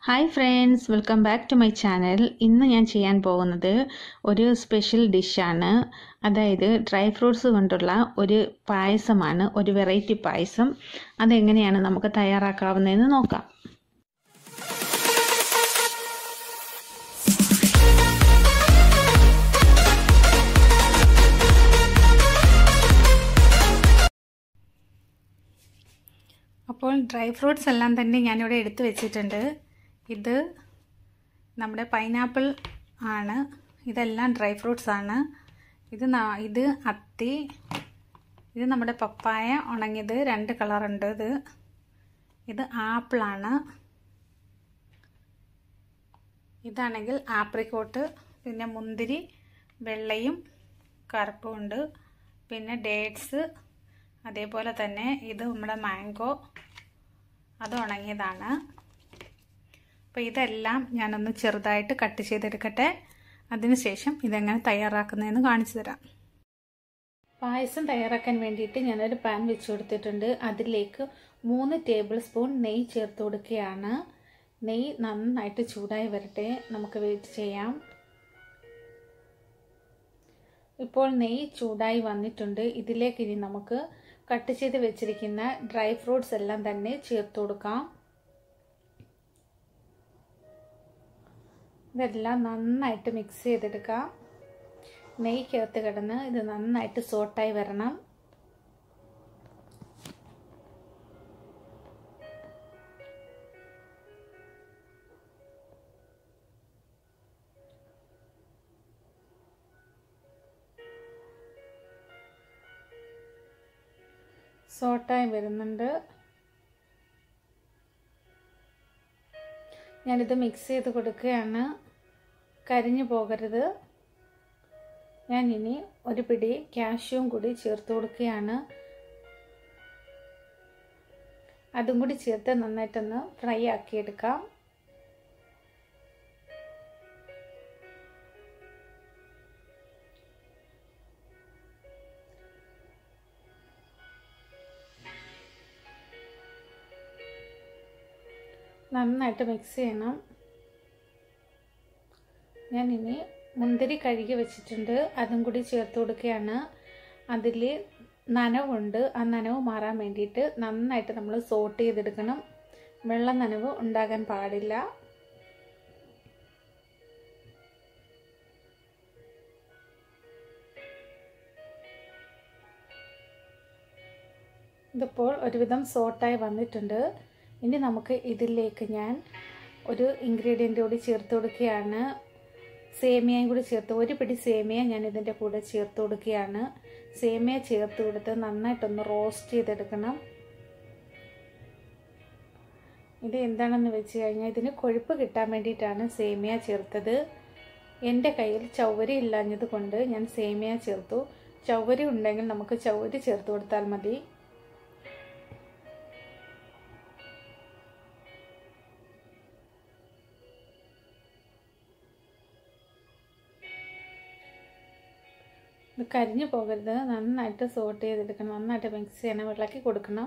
hi friends welcome back to my channel ഇന്ന് ഞാൻ ചെയ്യാൻ പോകുന്നത് ഒരു സ്പെഷ്യൽ ഡിഷാണ് അതായത് ഡ്രൈ ഫ്രൂട്ട്സ് കൊണ്ടുള്ള ഒരു പായസമാണ് ഒരു വെറൈറ്റി പായസം അതെങ്ങനെയാണ് നമുക്ക് തയ്യാറാക്കാവുന്നതെന്ന് നോക്കാം അപ്പോൾ ഡ്രൈ ഫ്രൂട്ട്സ് എല്ലാം തന്നെ ഞാനിവിടെ എടുത്തു വെച്ചിട്ടുണ്ട് ഇത് നമ്മുടെ പൈനാപ്പിൾ ആണ് ഇതെല്ലാം ഡ്രൈ ഫ്രൂട്ട്സ് ആണ് ഇത് ഇത് അത്തി ഇത് നമ്മുടെ പപ്പായ ഉണങ്ങിയത് രണ്ട് കളറുണ്ട് ഇത് ഇത് ആപ്പിളാണ് ഇതാണെങ്കിൽ ആപ്രിക്കോട്ട് പിന്നെ മുന്തിരി വെള്ളയും കറുപ്പും ഉണ്ട് പിന്നെ ഡേറ്റ്സ് അതേപോലെ തന്നെ ഇത് നമ്മുടെ മാംഗോ അത് ഉണങ്ങിയതാണ് അപ്പോൾ ഇതെല്ലാം ഞാനൊന്ന് ചെറുതായിട്ട് കട്ട് ചെയ്തെടുക്കട്ടെ അതിനുശേഷം ഇതെങ്ങനെ തയ്യാറാക്കുന്നതെന്ന് കാണിച്ചു തരാം പായസം തയ്യാറാക്കാൻ വേണ്ടിയിട്ട് ഞാനൊരു പാൻ വെച്ച് കൊടുത്തിട്ടുണ്ട് അതിലേക്ക് മൂന്ന് ടേബിൾ സ്പൂൺ നെയ്യ് ചേർത്ത് കൊടുക്കുകയാണ് നെയ്യ് നന്നായിട്ട് ചൂടായി വരട്ടെ നമുക്ക് വെയിറ്റ് ചെയ്യാം ഇപ്പോൾ നെയ്യ് ചൂടായി വന്നിട്ടുണ്ട് ഇതിലേക്ക് ഇനി നമുക്ക് കട്ട് ചെയ്ത് വെച്ചിരിക്കുന്ന ഡ്രൈ ഫ്രൂട്ട്സ് എല്ലാം തന്നെ ചേർത്ത് കൊടുക്കാം ഇതെല്ലാം നന്നായിട്ട് മിക്സ് ചെയ്തെടുക്കാം നെയ്ക്കകത്ത് കിടന്ന് ഇത് നന്നായിട്ട് സോട്ടായി വരണം സോട്ടായി വരുന്നുണ്ട് ഞാനിത് മിക്സ് ചെയ്ത് കൊടുക്കുകയാണ് കരിഞ്ഞു പോകരുത് ഞാൻ ഇനി ഒരു പിടി കാഷ്യൂവും കൂടി ചേർത്ത് കൊടുക്കുകയാണ് അതും കൂടി ചേർത്ത് നന്നായിട്ടൊന്ന് ഫ്രൈ ആക്കിയെടുക്കാം നന്നായിട്ട് മിക്സ് ചെയ്യണം ഞാൻ ഇനി മുന്തിരി കഴുകി വെച്ചിട്ടുണ്ട് അതും കൂടി ചേർത്ത് കൊടുക്കുകയാണ് അതിൽ നനവുണ്ട് ആ നനവ് മാറാൻ വേണ്ടിയിട്ട് നന്നായിട്ട് നമ്മൾ സോട്ട് ചെയ്തെടുക്കണം വെള്ള നനവ് ഉണ്ടാകാൻ പാടില്ല ഇതിപ്പോൾ ഒരുവിധം സോട്ടായി വന്നിട്ടുണ്ട് ഇനി നമുക്ക് ഇതിലേക്ക് ഞാൻ ഒരു ഇൻഗ്രീഡിയൻ്റ് കൂടി ചേർത്ത് കൊടുക്കുകയാണ് സേമിയയും കൂടി ചേർത്ത് ഒരു പിടി സേമിയ ഞാൻ ഇതിൻ്റെ കൂടെ ചേർത്ത് കൊടുക്കുകയാണ് സേമിയ ചേർത്ത് കൊടുത്ത് നന്നായിട്ടൊന്ന് റോസ്റ്റ് ചെയ്തെടുക്കണം ഇത് എന്താണെന്ന് വെച്ച് കഴിഞ്ഞാൽ ഇതിന് കൊഴുപ്പ് കിട്ടാൻ വേണ്ടിയിട്ടാണ് സേമിയ ചേർത്തത് എൻ്റെ കയ്യിൽ ചൗവരി ഇല്ലാഞ്ഞത് കൊണ്ട് ഞാൻ സേമിയ ചേർത്തു ചൗവരി ഉണ്ടെങ്കിൽ നമുക്ക് ചൗവരി ചേർത്ത് കൊടുത്താൽ മതി ഇത് കരിഞ്ഞു പോകരുത് നന്നായിട്ട് സോട്ട് ചെയ്തെടുക്കണം നന്നായിട്ട് മിക്സ് ചെയ്യണം ഇളക്കി കൊടുക്കണം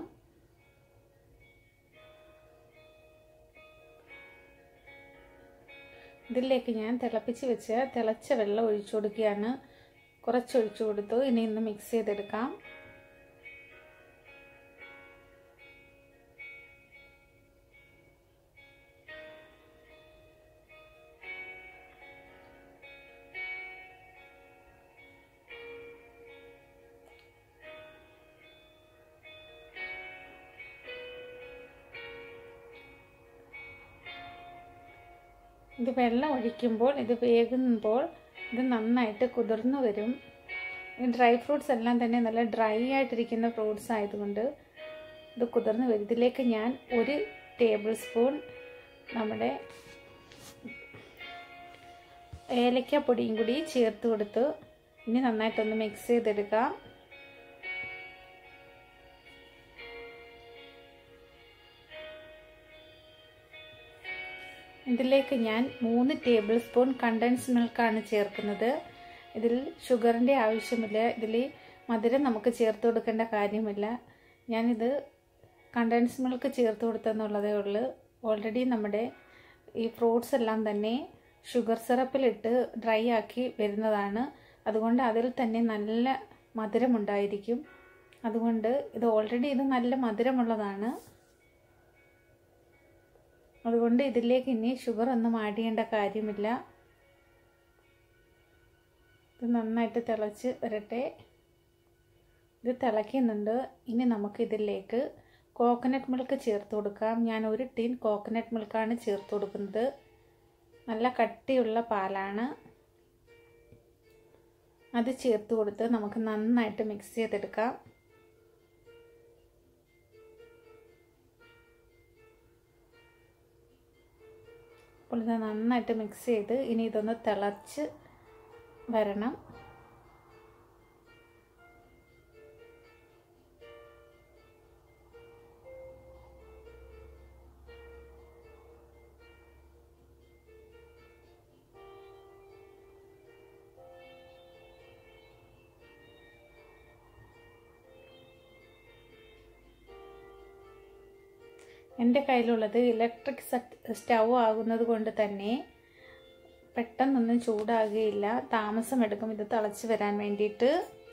ഇതിലേക്ക് ഞാൻ തിളപ്പിച്ച് വെച്ച് തിളച്ച വെള്ളം ഒഴിച്ചു കൊടുക്കുകയാണ് കുറച്ച് ഒഴിച്ചു കൊടുത്തു ഇനി ഇന്ന് മിക്സ് ചെയ്തെടുക്കാം ഇത് വെള്ളം ഒഴിക്കുമ്പോൾ ഇത് വേകുമ്പോൾ ഇത് നന്നായിട്ട് കുതിർന്നു വരും ഈ ഡ്രൈ ഫ്രൂട്ട്സ് എല്ലാം തന്നെ നല്ല ഡ്രൈ ആയിട്ടിരിക്കുന്ന ഫ്രൂട്ട്സ് ആയതുകൊണ്ട് ഇത് കുതിർന്ന് വരും ഇതിലേക്ക് ഞാൻ ഒരു ടേബിൾ സ്പൂൺ നമ്മുടെ ഏലക്കപ്പൊടിയും കൂടി ചേർത്ത് കൊടുത്ത് ഇനി നന്നായിട്ടൊന്ന് മിക്സ് ചെയ്തെടുക്കാം ഇതിലേക്ക് ഞാൻ മൂന്ന് ടേബിൾ സ്പൂൺ കണ്ടൻസ് മിൽക്കാണ് ചേർക്കുന്നത് ഇതിൽ ഷുഗറിൻ്റെ ആവശ്യമില്ല ഇതിൽ മധുരം നമുക്ക് ചേർത്ത് കൊടുക്കേണ്ട കാര്യമില്ല ഞാനിത് കണ്ടൻസ് മിൽക്ക് ചേർത്ത് കൊടുത്തെന്നുള്ളതേ ഉള്ളൂ ഓൾറെഡി നമ്മുടെ ഈ ഫ്രൂട്ട്സ് എല്ലാം തന്നെ ഷുഗർ സിറപ്പിലിട്ട് ഡ്രൈ ആക്കി വരുന്നതാണ് അതുകൊണ്ട് അതിൽ തന്നെ നല്ല മധുരമുണ്ടായിരിക്കും അതുകൊണ്ട് ഇത് ഓൾറെഡി ഇത് നല്ല മധുരമുള്ളതാണ് അതുകൊണ്ട് ഇതിലേക്ക് ഇനി ഷുഗർ ഒന്നും ആഡ് ചെയ്യേണ്ട കാര്യമില്ല ഇത് നന്നായിട്ട് തിളച്ച് വരട്ടെ ഇത് തിളയ്ക്കുന്നുണ്ട് ഇനി നമുക്ക് ഇതിലേക്ക് കോക്കനട്ട് മിൽക്ക് ചേർത്ത് കൊടുക്കാം ഞാൻ ഒരു ടീൻ കോക്കനട്ട് മിൽക്കാണ് ചേർത്ത് കൊടുക്കുന്നത് നല്ല കട്ടിയുള്ള പാലാണ് അത് ചേർത്ത് കൊടുത്ത് നമുക്ക് നന്നായിട്ട് മിക്സ് ചെയ്തെടുക്കാം അപ്പോൾ ഇത് നന്നായിട്ട് മിക്സ് ചെയ്ത് ഇനി ഇതൊന്ന് തിളച്ച് വരണം എൻ്റെ കയ്യിലുള്ളത് ഇലക്ട്രിക് സ്റ്റൗ ആകുന്നത് കൊണ്ട് തന്നെ പെട്ടെന്നൊന്നും ചൂടാകുകയില്ല താമസമെടുക്കും ഇത് തിളച്ച് വരാൻ വേണ്ടിയിട്ട്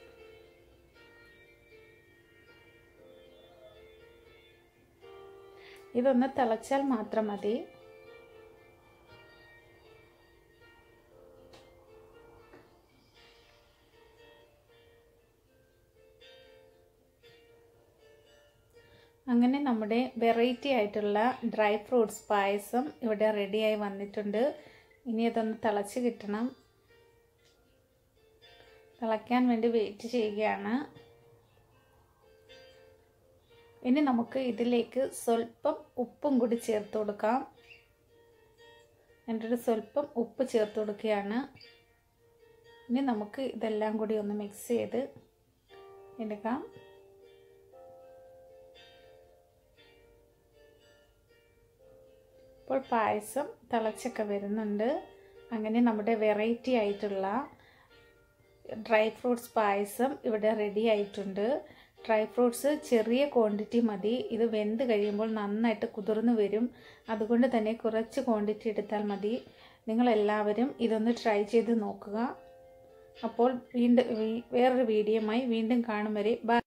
ഇതൊന്ന് തിളച്ചാൽ മാത്രം മതി അങ്ങനെ നമ്മുടെ വെറൈറ്റി ആയിട്ടുള്ള ഡ്രൈ ഫ്രൂട്ട്സ് പായസം ഇവിടെ റെഡിയായി വന്നിട്ടുണ്ട് ഇനി അതൊന്ന് തിളച്ച് കിട്ടണം തിളയ്ക്കാൻ വേണ്ടി വെയിറ്റ് ചെയ്യുകയാണ് ഇനി നമുക്ക് ഇതിലേക്ക് സ്വല്പം ഉപ്പും കൂടി ചേർത്ത് കൊടുക്കാം എൻ്റെ ഒരു സ്വല്പം ഉപ്പ് ചേർത്ത് കൊടുക്കുകയാണ് ഇനി നമുക്ക് ഇതെല്ലാം കൂടി ഒന്ന് മിക്സ് ചെയ്ത് എടുക്കാം ഇപ്പോൾ പായസം തിളച്ചൊക്കെ വരുന്നുണ്ട് അങ്ങനെ നമ്മുടെ വെറൈറ്റി ആയിട്ടുള്ള ഡ്രൈ ഫ്രൂട്ട്സ് പായസം ഇവിടെ റെഡി ആയിട്ടുണ്ട് ഡ്രൈ ഫ്രൂട്ട്സ് ചെറിയ ക്വാണ്ടിറ്റി മതി ഇത് വെന്ത് കഴിയുമ്പോൾ നന്നായിട്ട് കുതിർന്നു വരും അതുകൊണ്ട് തന്നെ കുറച്ച് ക്വാണ്ടിറ്റി എടുത്താൽ മതി നിങ്ങളെല്ലാവരും ഇതൊന്ന് ട്രൈ ചെയ്ത് നോക്കുക അപ്പോൾ വീണ്ടും വേറൊരു വീഡിയോയുമായി വീണ്ടും കാണും വരെ ബൈ